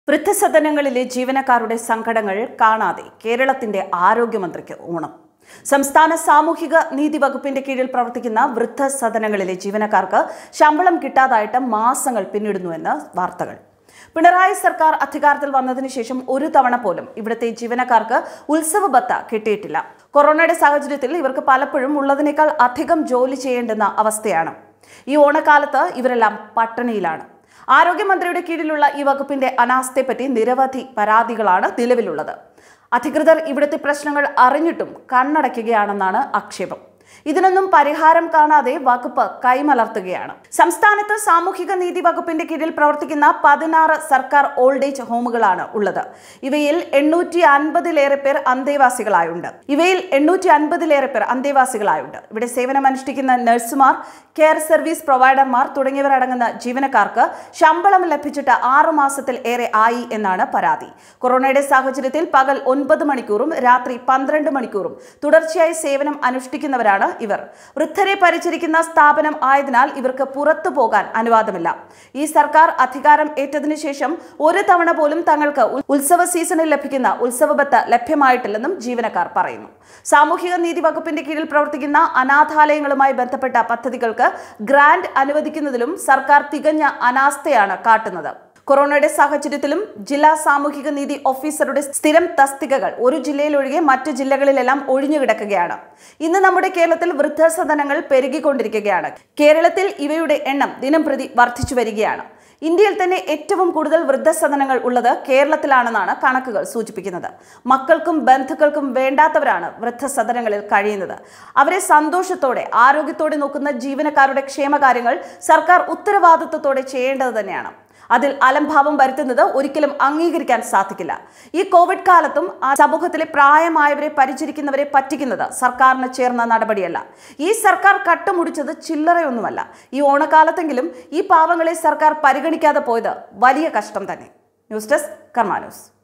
വൃദ്ധസദനങ്ങളിലെ ജീവനക്കാരുടെ സങ്കടങ്ങൾ കാണാതെ കേരളത്തിന്റെ ആരോഗ്യമന്ത്രിക്ക് ഓണം സംസ്ഥാന സാമൂഹിക നീതി വകുപ്പിന്റെ കീഴിൽ പ്രവർത്തിക്കുന്ന വൃദ്ധസദനങ്ങളിലെ ജീവനക്കാർക്ക് ശമ്പളം കിട്ടാതായിട്ട് മാസങ്ങൾ പിന്നിടുന്നുവെന്ന് വാർത്തകൾ പിണറായി സർക്കാർ അധികാരത്തിൽ വന്നതിന് ശേഷം ഒരു തവണ പോലും ഇവിടുത്തെ ജീവനക്കാർക്ക് ഉത്സവ ബത്ത കിട്ടിയിട്ടില്ല കൊറോണയുടെ സാഹചര്യത്തിൽ ഇവർക്ക് പലപ്പോഴും ഉള്ളതിനേക്കാൾ അധികം ജോലി ചെയ്യേണ്ടുന്ന അവസ്ഥയാണ് ഈ ഓണക്കാലത്ത് ഇവരെല്ലാം പട്ടിണിയിലാണ് ആരോഗ്യമന്ത്രിയുടെ കീഴിലുള്ള ഈ വകുപ്പിന്റെ അനാസ്ഥയെപ്പറ്റി നിരവധി പരാതികളാണ് നിലവിലുള്ളത് അധികൃതർ ഇവിടുത്തെ പ്രശ്നങ്ങൾ അറിഞ്ഞിട്ടും കണ്ണടയ്ക്കുകയാണെന്നാണ് ആക്ഷേപം ഇതിനൊന്നും പരിഹാരം കാണാതെ വകുപ്പ് കൈമലർത്തുകയാണ് സംസ്ഥാനത്ത് സാമൂഹിക നീതി വകുപ്പിന്റെ കീഴിൽ പ്രവർത്തിക്കുന്ന പതിനാറ് സർക്കാർ ഓൾഡ് ഏജ് ഹോമുകളാണ് ഉള്ളത് ഇവയിൽ എണ്ണൂറ്റി അൻപതിലേറെ പേർ അന്തേവാസികളായുണ്ട് ഇവയിൽ എണ്ണൂറ്റി അൻപതിലേറെ പേർ അന്തേവാസികളായുണ്ട് ഇവിടെ സേവനമനുഷ്ഠിക്കുന്ന നഴ്സുമാർ കെയർ സർവീസ് പ്രൊവൈഡർമാർ തുടങ്ങിയവരടങ്ങുന്ന ജീവനക്കാർക്ക് ശമ്പളം ലഭിച്ചിട്ട് ആറു മാസത്തിൽ ഏറെ ആയി എന്നാണ് പരാതി കൊറോണയുടെ സാഹചര്യത്തിൽ പകൽ ഒൻപത് മണിക്കൂറും രാത്രി പന്ത്രണ്ട് മണിക്കൂറും തുടർച്ചയായി സേവനം അനുഷ്ഠിക്കുന്നവരാണ് ഇവർ വൃദ്ധരെ പരിചരിക്കുന്ന സ്ഥാപനം ആയതിനാൽ ഇവർക്ക് പുറത്തു പോകാൻ അനുവാദമില്ല ഈ സർക്കാർ അധികാരം ഏറ്റതിനു ശേഷം ഒരു തവണ പോലും തങ്ങൾക്ക് ഉൽ- ഉത്സവ സീസണിൽ ലഭിക്കുന്ന ഉത്സവബത്ത ലഭ്യമായിട്ടില്ലെന്നും ജീവനക്കാർ പറയുന്നു സാമൂഹിക നീതി വകുപ്പിന്റെ കീഴിൽ പ്രവർത്തിക്കുന്ന അനാഥാലയങ്ങളുമായി ബന്ധപ്പെട്ട പദ്ധതികൾക്ക് ഗ്രാന്റ് അനുവദിക്കുന്നതിലും സർക്കാർ തികഞ്ഞ അനാസ്ഥയാണ് കാട്ടുന്നത് കൊറോണയുടെ സാഹചര്യത്തിലും ജില്ലാ സാമൂഹിക നീതി ഓഫീസറുടെ സ്ഥിരം തസ്തികകൾ ഒരു ജില്ലയിലൊഴികെ മറ്റു ജില്ലകളിലെല്ലാം ഒഴിഞ്ഞുകിടക്കുകയാണ് ഇന്ന് നമ്മുടെ കേരളത്തിൽ വൃദ്ധസദനങ്ങൾ പെരുകിക്കൊണ്ടിരിക്കുകയാണ് കേരളത്തിൽ ഇവയുടെ എണ്ണം ദിനം പ്രതി വർദ്ധിച്ചു വരികയാണ് ഇന്ത്യയിൽ തന്നെ ഏറ്റവും കൂടുതൽ വൃദ്ധസദനങ്ങൾ ഉള്ളത് കേരളത്തിലാണെന്നാണ് കണക്കുകൾ സൂചിപ്പിക്കുന്നത് മക്കൾക്കും ബന്ധുക്കൾക്കും വേണ്ടാത്തവരാണ് വൃദ്ധസദനങ്ങളിൽ കഴിയുന്നത് അവരെ സന്തോഷത്തോടെ ആരോഗ്യത്തോടെ നോക്കുന്ന ജീവനക്കാരുടെ ക്ഷേമകാര്യങ്ങൾ സർക്കാർ ഉത്തരവാദിത്വത്തോടെ ചെയ്യേണ്ടത് തന്നെയാണ് അതിൽ അലംഭാവം വരുത്തുന്നത് ഒരിക്കലും അംഗീകരിക്കാൻ സാധിക്കില്ല ഈ കോവിഡ് കാലത്തും ആ സമൂഹത്തിലെ പ്രായമായവരെ പരിചരിക്കുന്നവരെ പറ്റിക്കുന്നത് സർക്കാരിന് ചേർന്ന നടപടിയല്ല ഈ സർക്കാർ കട്ടുമുടിച്ചത് ചില്ലറയൊന്നുമല്ല ഈ ഓണക്കാലത്തെങ്കിലും ഈ പാവങ്ങളെ സർക്കാർ പരിഗണിക്കാതെ പോയത് വലിയ കഷ്ടം തന്നെ ന്യൂസ് ഡെസ്ക് കർമാ ന്യൂസ്